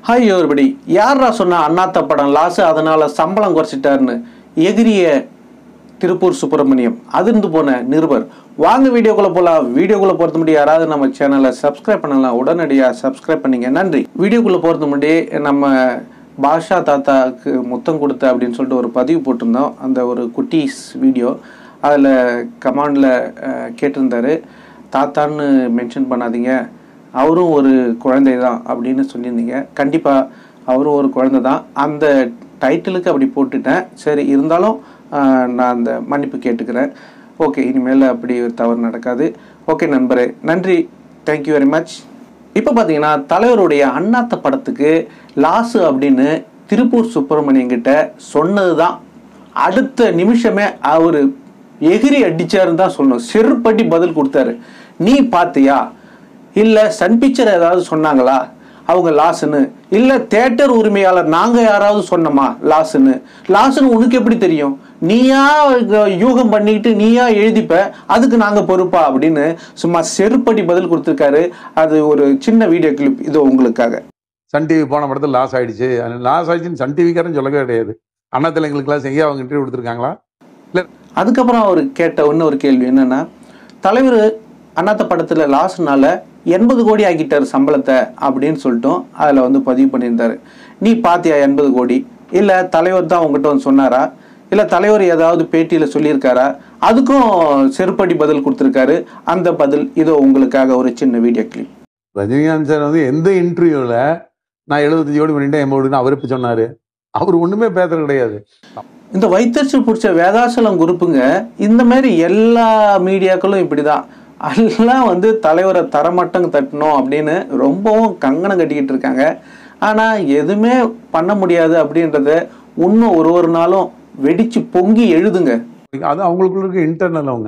hi ஒருபடி யாரா சொன்னா அண்ணாத்த படம் லாஸ் அதனால சம்பளம் குறைச்சிட்டாருன்னு எகிரிய திருப்பூர் சுப்பிரமணியம் அதிர்ந்து போன நிருபர் வாங்க வீடியோக்குள்ள போலாம் வீடியோக்குள்ள போறது முன்னாடி யாராவது நம்ம சேனலை சப்ஸ்கிரைப் பண்ணலாம் உடனடியாக சப்ஸ்கிரைப் பண்ணீங்க நன்றி வீடியோக்குள்ள போறது முன்னாடி நம்ம பாஷா தாத்தாக்கு முத்தம் கொடுத்த அப்படின்னு சொல்லிட்டு ஒரு பதிவு போட்டிருந்தோம் அந்த ஒரு குட்டீஸ் வீடியோ அதில் கமாண்டில் கேட்டிருந்தாரு தாத்தான்னு மென்ஷன் பண்ணாதீங்க அவரும் ஒரு குழந்தை தான் அப்படின்னு சொல்லியிருந்தீங்க கண்டிப்பாக அவரும் ஒரு குழந்தை தான் அந்த டைட்டிலுக்கு அப்படி போட்டுட்டேன் சரி இருந்தாலும் ஆஹ், நான் அந்த மன்னிப்பு கேட்டுக்கிறேன் ஓகே இனிமேல் அப்படி ஒரு தவறு நடக்காது ஓகே நண்பரே நன்றி தேங்க்யூ வெரி மச் இப்போ பார்த்தீங்கன்னா தலைவருடைய அண்ணாத்த படத்துக்கு லாஸு அப்படின்னு திருப்பூர் சுப்பிரமணியம் கிட்ட சொன்னது தான் அடுத்த நிமிஷமே அவர் எகிரி அடிச்சாருன்னு தான் சொல்லணும் செருப்பட்டி பதில் கொடுத்தாரு நீ பார்த்தியா இல்லை சன் பிக்சர் ஏதாவது சொன்னாங்களா அவங்க லாஸ்ன்னு இல்லை தேட்டர் உரிமையாளர் நாங்கள் யாராவது சொன்னோமா லாஸ்ன்னு லாஸ்ன்னு உனக்கு எப்படி தெரியும் நீயா இங்க யூகம் பண்ணிக்கிட்டு நீயா எழுதிப்ப அதுக்கு நாங்கள் பொறுப்பா அப்படின்னு சும்மா செருப்படி பதில் கொடுத்துருக்காரு அது ஒரு சின்ன வீடியோ கிளிப் இது உங்களுக்காக சன் டிவி போன படத்தில் லாஸ் ஆயிடுச்சு லாஸ் ஆயிடுச்சுன்னு சன் டிவிக்காரன் சொல்லவே கிடையாது அண்ணா தலைங்களுக்கெல்லாம் செய்ய அவங்க இன்டர்வியூ கொடுத்துருக்காங்களா இல்லை அதுக்கப்புறம் அவர் கேட்ட இன்னொரு கேள்வி என்னன்னா தலைவர் அண்ணாத்த படத்தில் லாஸ்ட்னால எண்பது கோடி ஆக்கிட்டார் சம்பளத்தை அப்படின்னு சொல்லிட்டும் அதில் வந்து பதிவு பண்ணியிருந்தாரு நீ பாத்தியா எண்பது கோடி இல்லை தலைவர் தான் உங்ககிட்ட வந்து சொன்னாரா இல்லை தலைவர் ஏதாவது பேட்டியில் சொல்லியிருக்காரா அதுக்கும் செருப்படி பதில் கொடுத்துருக்காரு அந்த பதில் இதோ உங்களுக்காக ஒரு சின்ன வீடியோ கிளிப் ரஜினிகாந்த் சார் வந்து எந்த இன்டர்வியூவில் நான் எழுபத்தஞ்சு கோடி பண்ணிட்டேன் எண்பது கோடின்னு அவர் இப்போ சொன்னார் அவர் ஒன்றுமே பேசுறது கிடையாது இந்த வைத்தறிச்சல் பிடிச்ச வேதாசலம் குரூப்புங்க இந்த மாதிரி எல்லா மீடியாக்களும் இப்படிதான் எல்லாம் வந்து தலைவரை தரமட்டம் தட்டணும் அப்படின்னு ரொம்பவும் கங்கணம் கட்டிக்கிட்டு இருக்காங்க ஆனால் எதுவுமே பண்ண முடியாது அப்படின்றத இன்னும் ஒரு ஒரு நாளும் வெடிச்சு பொங்கி எழுதுங்க அது அவங்களுக்குள்ள இருக்க இன்டர்னல் அவங்க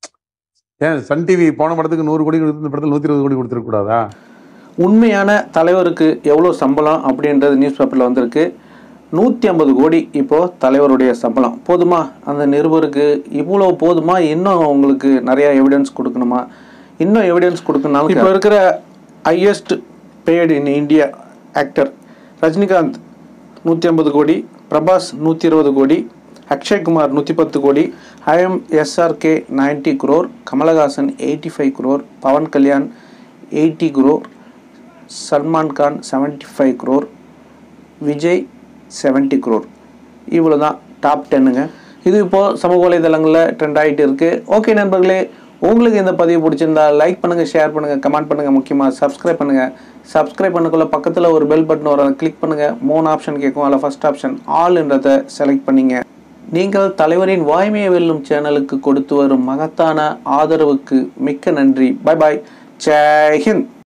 ஏன் சன் டிவி போன படத்துக்கு நூறு கோடி கொடுத்து இந்த படத்தில் நூற்றி இருபது கோடி கொடுத்துருக்கூடாதா உண்மையான தலைவருக்கு எவ்வளோ சம்பளம் அப்படின்றது நியூஸ் பேப்பரில் வந்திருக்கு நூற்றி ஐம்பது கோடி இப்போது தலைவருடைய சம்பளம் போதுமா அந்த நிருபருக்கு இவ்வளோ போதுமா இன்னும் உங்களுக்கு நிறைய எவிடன்ஸ் கொடுக்கணுமா இன்னும் எவிடன்ஸ் கொடுக்கணும் இப்போ இருக்கிற highest paid in India actor Rajinikanth நூற்றி ஐம்பது கோடி பிரபாஸ் நூற்றி இருபது கோடி அக்ஷய்குமார் நூற்றி பத்து கோடி ஐஎம் SRK ninety crore Kamal Haasan eighty five crore Pawan Kalyan eighty crore Salman Khan seventy five crore Vijay seventy crore இவ்வளோ தான் டாப் டென்னுங்க இது இப்போது சமூக வலைதளங்களில் ட்ரெண்ட் ஆகிட்டு இருக்குது ஓகே நண்பர்களே உங்களுக்கு இந்த பதிவு பிடிச்சிருந்தா லைக் பண்ணுங்கள் ஷேர் பண்ணுங்கள் கமெண்ட் பண்ணுங்கள் முக்கியமாக சப்ஸ்கிரைப் பண்ணுங்கள் சப்ஸ்கிரைப் பண்ணக்குள்ள பக்கத்தில் ஒரு பெல் பட்டன் வரும் அதை கிளிக் பண்ணுங்கள் மூணு ஆப்ஷன் கேட்கும் அதில் ஃபஸ்ட் ஆப்ஷன் ஆல்ன்றதை செலக்ட் பண்ணிங்க நீங்கள் தலைவரின் வாய்மையை வெல்லும் சேனலுக்கு கொடுத்து வரும் மகத்தான ஆதரவுக்கு மிக்க நன்றி பை பாய் ஜெய் ஹிந்த்